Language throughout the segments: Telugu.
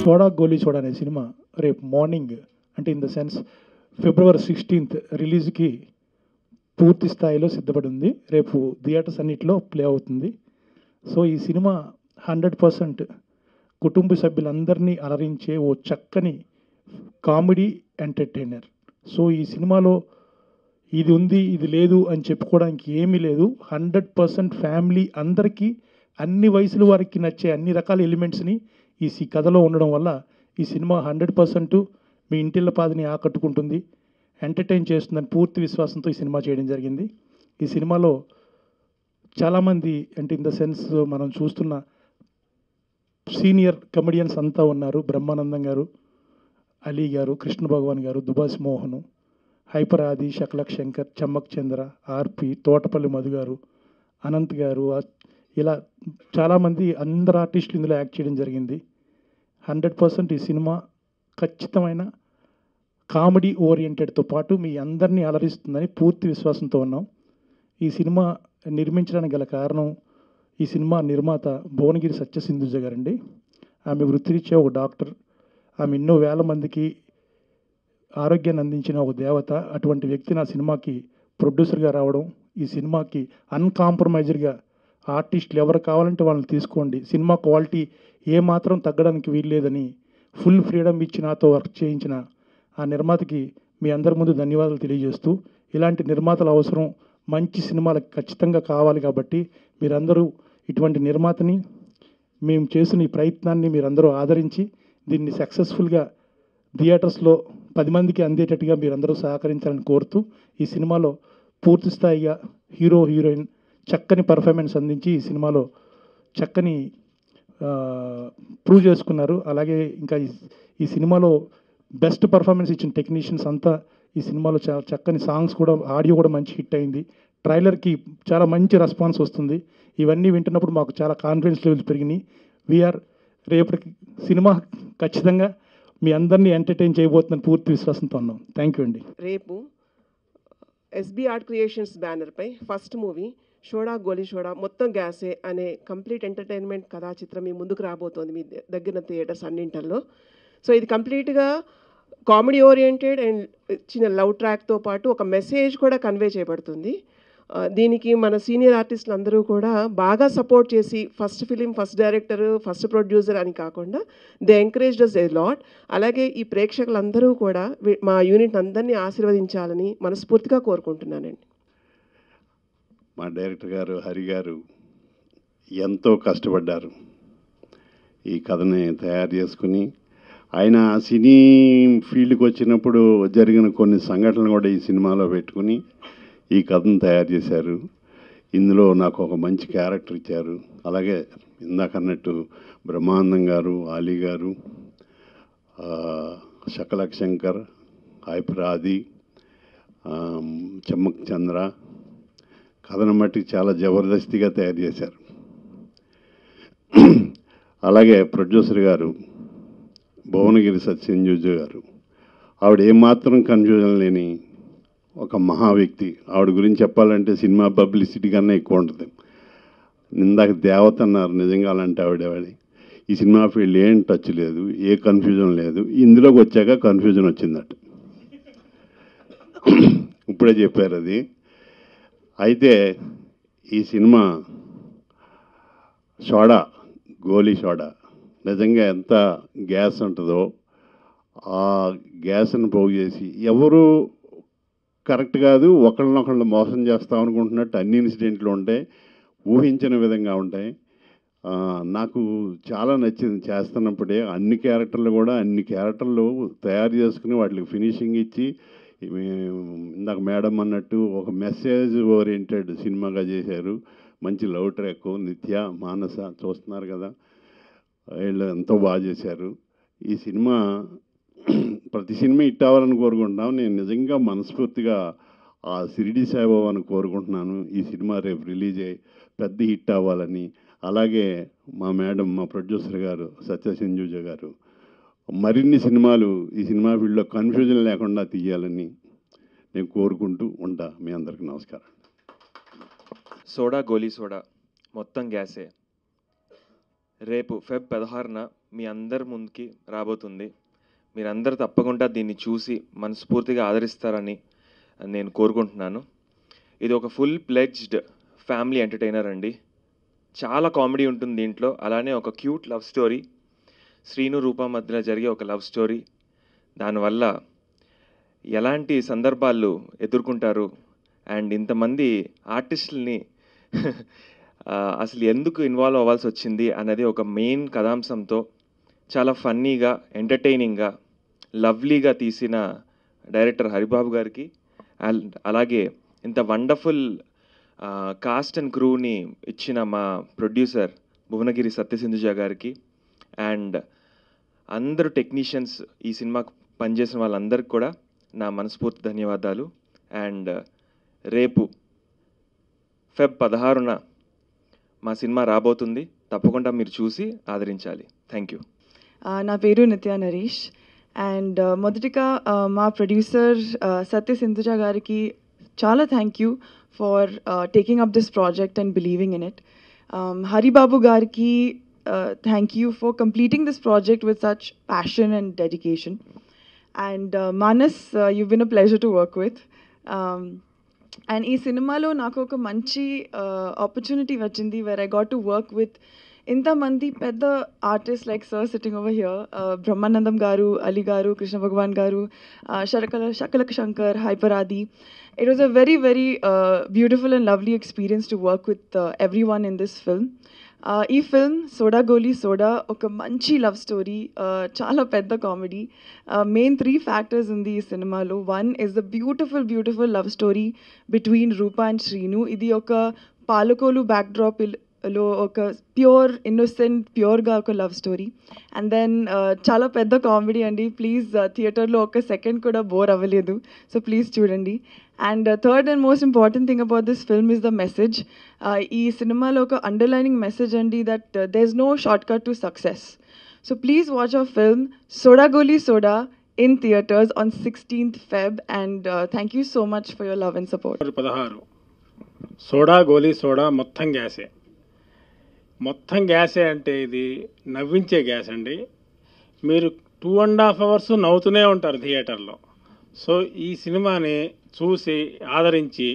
సోడా గోలీ సోడా అనే సినిమా రేపు మార్నింగ్ అంటే in the sense February sixteenth రిలీజ్కి పూర్తి స్థాయిలో సిద్ధపడి ఉంది రేపు థియేటర్స్ అన్నిటిలో ప్లే అవుతుంది సో ఈ సినిమా హండ్రెడ్ పర్సెంట్ కుటుంబ సభ్యులందరినీ అలరించే ఓ చక్కని కామెడీ ఎంటర్టైనర్ సో ఈ సినిమాలో ఇది ఉంది ఇది లేదు అని చెప్పుకోవడానికి ఏమీ లేదు హండ్రెడ్ పర్సెంట్ ఫ్యామిలీ అందరికీ అన్ని వయసుల వారికి నచ్చే అన్ని రకాల ఎలిమెంట్స్ని ఈ సి- కథలో ఉండడం వల్ల ఈ సినిమా హండ్రెడ్ పర్సెంట్ మీ ఇంటిళ్ళ పాదిని ఆకట్టుకుంటుంది ఎంటర్టైన్ చేస్తుందని పూర్తి విశ్వాసంతో ఈ సినిమా చేయడం జరిగింది ఈ సినిమాలో చాలామంది అంటే ఇన్ ద సెన్స్ మనం చూస్తున్న సీనియర్ కమెడియన్స్ అంతా ఉన్నారు బ్రహ్మానందం గారు అలీ గారు కృష్ణ భగవాన్ గారు దుబాస్ మోహను హైపర్ ఆది శకలక్ శంకర్ చమ్మక్ చంద్ర ఆర్పి తోటపల్లి మధు గారు అనంత్ గారు ఆ- ఇలా చాలామంది అందరు ఆర్టిస్టులు ఇందులో యాక్ట్ చేయడం జరిగింది హండ్రెడ్ పర్సెంట్ ఈ సినిమా ఖచ్చితమైన కామెడీ ఓరియంటెడ్తో పాటు మీ అందరినీ అలరిస్తుందని పూర్తి విశ్వాసంతో ఉన్నాం ఈ సినిమా నిర్మించడానికి గల కారణం ఈ సినిమా నిర్మాత భువనగిరి సత్యసింధుజ గారండి ఆమె వృత్తిరీత్యా ఒక డాక్టర్ ఆమె ఎన్నో వేల మందికి ఆరోగ్యాన్ని అందించిన ఒక దేవత అటువంటి వ్యక్తి నా సినిమాకి ప్రొడ్యూసర్గా రావడం ఈ సినిమాకి అన్కాంప్రమైజ్డ్గా ఆర్టిస్టులు ఎవరు కావాలంటే వాళ్ళని తీసుకోండి సినిమా క్వాలిటీ ఏ మాత్రం తగ్గడానికి వీల్లేదని ఫుల్ ఫ్రీడమ్ ఇచ్చి నాతో వర్క్ చేయించిన ఆ నిర్మాతకి మీ అందరి ముందు ధన్యవాదాలు తెలియజేస్తూ ఇలాంటి నిర్మాతల అవసరం మంచి సినిమాలకు ఖచ్చితంగా కావాలి కాబట్టి మీరందరూ ఇటువంటి నిర్మాతని మేము చేసిన ఈ ప్రయత్నాన్ని మీరందరూ ఆదరించి దీన్ని సక్సెస్ఫుల్గా థియేటర్స్లో పది మందికి అందేటట్టుగా మీరందరూ సహకరించాలని కోరుతూ ఈ సినిమాలో పూర్తి స్థాయిగా హీరో హీరోయిన్ చక్కని పర్ఫార్మెన్స్ అందించి ఈ సినిమాలో చక్కని ప్రూవ్ చేసుకున్నారు అలాగే ఇంకా ఈ- ఈ సినిమాలో బెస్ట్ పర్ఫార్మెన్స్ ఇచ్చిన టెక్నీషియన్స్ అంతా ఈ సినిమాలో చాలా చక్కని సాంగ్స్ కూడా ఆడియో కూడా మంచి హిట్ అయింది ట్రైలర్కి చాలా మంచి రెస్పాన్స్ వస్తుంది ఇవన్నీ వింటున్నప్పుడు మాకు చాలా కాన్ఫిడెన్స్ లెవెల్స్ పెరిగినాయి వీఆర్ రేపటికి సినిమా ఖచ్చితంగా మీ అందరినీ ఎంటర్టైన్ చేయబోతుందని పూర్తి విశ్వాసంతో ఉన్నాం థ్యాంక్ యూ అండి రేపు ఎస్బీ ఆర్ట్ క్రియేషన్స్ బ్యానర్పై ఫస్ట్ మూవీ షోడా గోలీ షోడా మొత్తం గ్యాసే అనే కంప్లీట్ ఎంటర్టైన్మెంట్ కథా చిత్రం మీ ముందుకు రాబోతోంది మీ ద- దగ్గర థియేటర్స్ అన్నింటల్లో సో ఇది కంప్లీట్గా కామెడీ ఓరియంటెడ్ అండ్ చిన్న లవ్ ట్రాక్తో పాటు ఒక మెసేజ్ కూడా కన్వే చేయబడుతుంది ఆ, దీనికి మన సీనియర్ ఆర్టిస్టులు అందరూ కూడా బాగా సపోర్ట్ చేసి first film first director first producer అని కాకుండా they encourage does a lot అలాగే ఈ ప్రేక్షకులందరూ కూడా వీ- మా యూనిట్ అందరినీ ఆశీర్వదించాలని మనస్ఫూర్తిగా కోరుకుంటున్నానండి మా డైరెక్టర్ గారు హరి గారు ఎంతో కష్టపడ్డారు ఈ కథని తయారు చేసుకుని ఆయన సినీ ఫీల్డ్కి వచ్చినప్పుడు జరిగిన కొన్ని సంఘటనలు కూడా ఈ సినిమాలో పెట్టుకుని ఈ కథను తయారు చేశారు ఇందులో నాకు ఒక మంచి క్యారెక్టర్ ఇచ్చారు అలాగే ఇందాక అన్నట్టు బ్రహ్మానందం గారు ఆలీ గారు ఆ, శకలక్ శంకర్ హైపరాది చెమ్మక్ చంద్ర కథను బట్టి చాలా జబర్దస్తిగా తయారు చేశారు అలాగే ప్రొడ్యూసర్ గారు భువనగిరి సత్యంజుజు గారు ఆవిడ ఏమాత్రం కన్ఫ్యూజన్ లేని ఒక మహా వ్యక్తి ఆవిడ గురించి చెప్పాలంటే సినిమా పబ్లిసిటీ కన్నా ఎక్కువ ఉంటుంది ఇందాక దేవత అన్నారు నిజంగా అలాంటి ఆవిడ ఆవిడ ఈ సినిమా ఫీల్డ్ ఏం టచ్ లేదు ఏ కన్ఫ్యూజన్ లేదు ఇందులోకి వచ్చాక కన్ఫ్యూజన్ వచ్చిందట ఇప్పుడే చెప్పారు అది అయితే ఈ సినిమా సోడా గోలీ సోడా నిజంగా ఎంత గ్యాస్ ఉంటుందో ఆ గ్యాస్ని పోగు చేసి ఎవరు కరెక్ట్ కాదు ఒకళ్ళనొకళ్ళు మోసం చేస్తాం అనుకుంటున్నట్టు అన్ని ఇన్సిడెంట్లు ఉంటాయి ఊహించిన విధంగా ఉంటాయి ఆ, నాకు చాలా నచ్చింది చేస్తున్నప్పుడే అన్ని క్యారెక్టర్లు కూడా అన్ని క్యారెక్టర్లు తయారు చేసుకుని వాటికి ఫినిషింగ్ ఇచ్చి ఇవి ఇందాక మేడం అన్నట్టు ఒక మెసేజ్ ఓరియంటెడ్ సినిమాగా చేశారు మంచి లవ్ ట్రాక్ నిత్య మానస చూస్తున్నారు కదా వీళ్ళు ఎంతో బాగా చేశారు ఈ సినిమా ప్రతి సినిమా హిట్ అవ్వాలని కోరుకుంటున్నాం నేను నిజంగా మనస్ఫూర్తిగా ఆ సిరిడి సాయిబాబాను కోరుకుంటున్నాను ఈ సినిమా రేపు రిలీజ్ అయ్యి పెద్ద హిట్ అవ్వాలని అలాగే మా మేడం మా ప్రొడ్యూసర్ గారు సత్యసింజుజ గారు మరిన్ని సినిమాలు ఈ సినిమా ఫీల్డ్లో కన్ఫ్యూజన్ లేకుండా తీయాలని నేను కోరుకుంటూ ఉంటా మీ అందరికీ నమస్కారం సోడా గోలీ సోడా మొత్తం గ్యాసే రేపు ఫెబ్ పదహారున మీ అందరి ముందుకి రాబోతుంది మీరందరూ తప్పకుండా దీన్ని చూసి మనస్ఫూర్తిగా ఆదరిస్తారని నేను కోరుకుంటున్నాను ఇది ఒక ఫుల్ ప్లెడ్జ్డ్ ఫ్యామిలీ ఎంటర్టైనర్ అండి చాలా కామెడీ ఉంటుంది దీంట్లో అలానే ఒక cute love story Srinu Roopa మధ్యలో జరిగే ఒక లవ్ స్టోరీ దానివల్ల ఎలాంటి సందర్భాలు ఎదుర్కొంటారు అండ్ ఇంతమంది ఆర్టిస్టుల్ని ఆ, అసలు ఎందుకు ఇన్వాల్వ్ అవ్వాల్సి వచ్చింది అన్నది ఒక మెయిన్ కథాంశంతో చాలా ఫన్నీగా ఎంటర్టైనింగ్గా లవ్లీగా తీసిన డైరెక్టర్ హరిబాబు గారికి అండ్ అలాగే ఇంత వండర్ఫుల్ కాస్ట్ అండ్ క్రూని ఇచ్చిన మా ప్రొడ్యూసర్ భువనగిరి సత్యసింధుజ గారికి అండ్ అందరు టెక్నీషియన్స్ ఈ సినిమాకు పనిచేసిన వాళ్ళందరికీ కూడా నా మనస్ఫూర్తి ధన్యవాదాలు అండ్ రేపు ఫెబ్ పదహారున మా సినిమా రాబోతుంది తప్పకుండా మీరు చూసి ఆదరించాలి థ్యాంక్ యూ ఆ, నా పేరు నిత్య నరేష్ అండ్ మొదటిగా ఆ, మా ప్రొడ్యూసర్ సత్య సింధుజ గారికి చాలా thank you for taking up this project and believing in it Haribabu గారికి thank you for completing this project with such passion and dedication and Manas you been a pleasure to work with and ఈ సినిమాలో నాకు ఒక మంచి ఆపర్చునిటీ వచ్చింది where I got to work with ఇంతమంది పెద్ద artist like sir sitting over here Brahmanandam గారు అలీ గారు కృష్ణ భగవాన్ గారు శరకల Shakalaka Shankar Hyper Aadi it was a very very beautiful and lovely experience to work with every one in this film ఈ ఫిల్మ్ సోడా గోలీ సోడా ఒక మంచి లవ్ స్టోరీ చాలా పెద్ద కామెడీ మెయిన్ త్రీ ఫ్యాక్టర్స్ ఉంది ఈ సినిమాలో one is the beautiful beautiful love story between Roopa and Srinu ఇది ఒక పాలకోలు బ్యాక్డ్రాప్ లో ఒక ప్యూర్ ఇన్నోసెంట్ ప్యూర్గా ఒక లవ్ స్టోరీ అండ్ దెన్ చాలా పెద్ద కామెడీ అండి ప్లీజ్ థియేటర్లో ఒక సెకండ్ కూడా బోర్ అవ్వలేదు సో ప్లీజ్ చూడండి and third and most important thing about this film is the message ఈ సినిమాలో ఒక అండర్లైనింగ్ మెసేజ్ అండి that there is no short cut to success so please watch our film Soda Goli Soda in theatres on sixteenth Feb and thank you so much for your love and support పదహారు సోడా గోలీ సోడా మొత్తం గ్యాసే మొత్తం గ్యాసే అంటే ఇది నవ్వించే గ్యాస్ అండి మీరు టూ అండ్ హాఫ్ అవర్స్ నవ్వుతూనే ఉంటారు థియేటర్లో సో ఈ సినిమాని చూసి ఆదరించి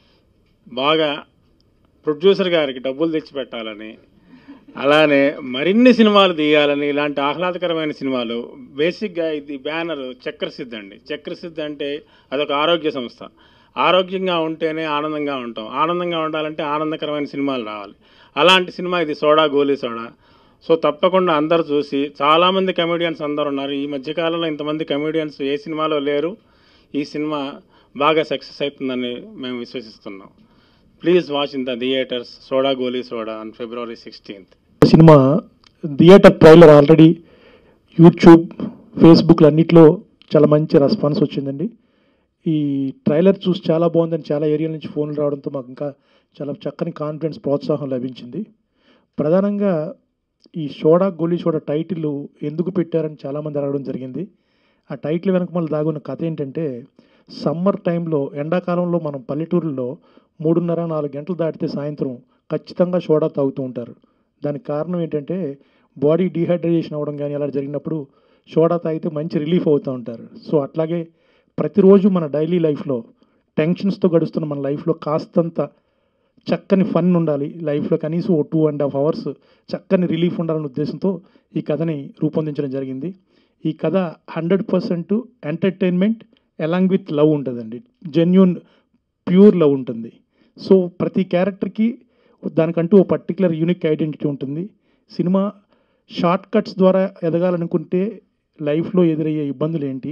బాగా ప్రొడ్యూసర్ గారికి డబ్బులు తెచ్చిపెట్టాలని అలానే మరిన్ని సినిమాలు తీయాలని ఇలాంటి ఆహ్లాదకరమైన సినిమాలు బేసిక్గా ఇది బ్యానర్ చక్రసిద్ధ అండి చక్రసిద్ధ అంటే అదొక ఆరోగ్య సంస్థ ఆరోగ్యంగా ఉంటేనే ఆనందంగా ఉంటాం ఆనందంగా ఉండాలంటే ఆనందకరమైన సినిమాలు రావాలి అలాంటి సినిమా ఇది సోడా గోలీ సోడా సో తప్పకుండా అందరు చూసి చాలామంది కమెడియన్స్ అందరు ఉన్నారు ఈ మధ్యకాలంలో ఇంతమంది కమెడియన్స్ ఏ సినిమాలో లేరు ఈ సినిమా బాగా సక్సెస్ అవుతుందని మేము విశ్వసిస్తున్నాం please watch in the theatres Soda Goli Soda on February sixteenth cinema theatre trailer already YouTube ఫేస్బుక్లు అన్నిట్లో చాలా మంచి రెస్పాన్స్ వచ్చిందండి ఈ ట్రైలర్ చూసి చాలా బాగుందని చాలా ఏరియాల నుంచి ఫోన్లు రావడంతో మాకు ఇంకా చాలా చక్కని కాన్ఫిడెన్స్ ప్రోత్సాహం లభించింది ప్రధానంగా ఈ షోడా గోలీ షోడా టైటిల్ ఎందుకు పెట్టారని చాలామంది అడగడం జరిగింది ఆ టైటిల్ వెనక మళ్ళీ దాగున్న కథ ఏంటంటే సమ్మర్ టైంలో ఎండాకాలంలో మనం పల్లెటూరులో మూడున్నర నాలుగు గంటలు దాటితే సాయంత్రం ఖచ్చితంగా సోడా తాగుతూ ఉంటారు దానికి కారణం ఏంటంటే బాడీ డీహైడ్రేషన్ అవ్వడం కానీ అలా జరిగినప్పుడు సోడా తాగితే మంచి రిలీఫ్ అవుతూ ఉంటారు సో అట్లాగే ప్రతిరోజు మన డైలీ లైఫ్లో టెన్షన్స్తో గడుస్తున్న మన లైఫ్లో కాస్తంత చక్కని ఫన్ ఉండాలి లైఫ్లో కనీసం ఓ టూ అండ్ హాఫ్ అవర్స్ చక్కని రిలీఫ్ ఉండాలనే ఉద్దేశంతో ఈ కథని రూపొందించడం జరిగింది ఈ కథ hundred percent entertainment along with love ఉంటుందండి జెన్యున్ ప్యూర్ లవ్ ఉంటుంది సో ప్రతి క్యారెక్టర్కి దానికంటూ ఓ పర్టికులర్ యూనిక్ ఐడెంటిటీ ఉంటుంది సినిమా షార్ట్ కట్స్ ద్వారా ఎదగాలనుకుంటే లైఫ్లో ఎదురయ్యే ఇబ్బందులు ఏంటి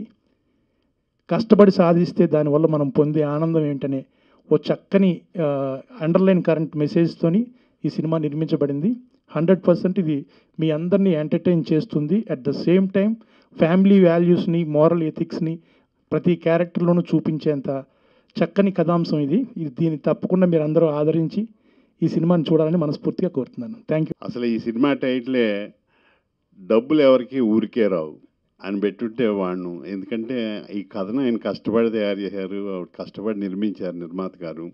కష్టపడి సాధిస్తే దానివల్ల మనం పొందే ఆనందం ఏంటనే ఓ చక్కని అండర్లైన్ కరెంట్ మెసేజ్తోని ఈ సినిమా నిర్మించబడింది హండ్రెడ్ పర్సెంట్ ఇది మీ అందరినీ ఎంటర్టైన్ చేస్తుంది at the same time family వాల్యూస్ని మారల్ ఎథిక్స్ని ప్రతి క్యారెక్టర్లోనూ చూపించేంత చక్కని కథాంశం ఇది ఇది దీన్ని తప్పకుండా మీరు అందరూ ఆదరించి ఈ సినిమాని చూడాలని మనస్ఫూర్తిగా కోరుతున్నాను థ్యాంక్ యూ అసలు ఈ సినిమా టైటిలే డబ్బులు ఎవరికి ఊరికే రావు అని పెట్టుంటే వాడిను ఎందుకంటే ఈ కథను ఆయన కష్టపడి తయారు చేశారు ఆవిడ కష్టపడి నిర్మించారు నిర్మాత గారు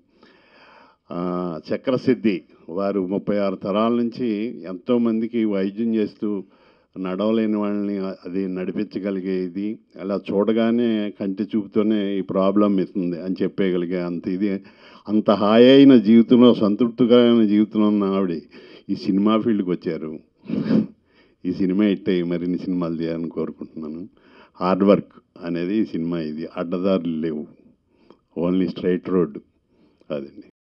ఆ, చక్రసిద్ధి వారు ముప్పై ఆరు తరాల నుంచి ఎంతోమందికి వైద్యం చేస్తూ నడవలేని వాళ్ళని అది నడిపించగలిగేది అలా చూడగానే కంటి చూపుతోనే ఈ ప్రాబ్లం ఇస్తుంది అని చెప్పగలిగే అంత ఇది అంత హాయి అయిన జీవితంలో సంతృప్తికరమైన జీవితంలో ఉన్న ఆవిడ ఈ సినిమా ఫీల్డ్కి వచ్చారు ఈ సినిమా హిట్ అయ్యి మరిన్ని సినిమాలు చేయాలని కోరుకుంటున్నాను హార్డ్ వర్క్ అనేది ఈ సినిమా ఇది అడ్డదారులు లేవు ఓన్లీ స్ట్రైట్ రోడ్ అదండి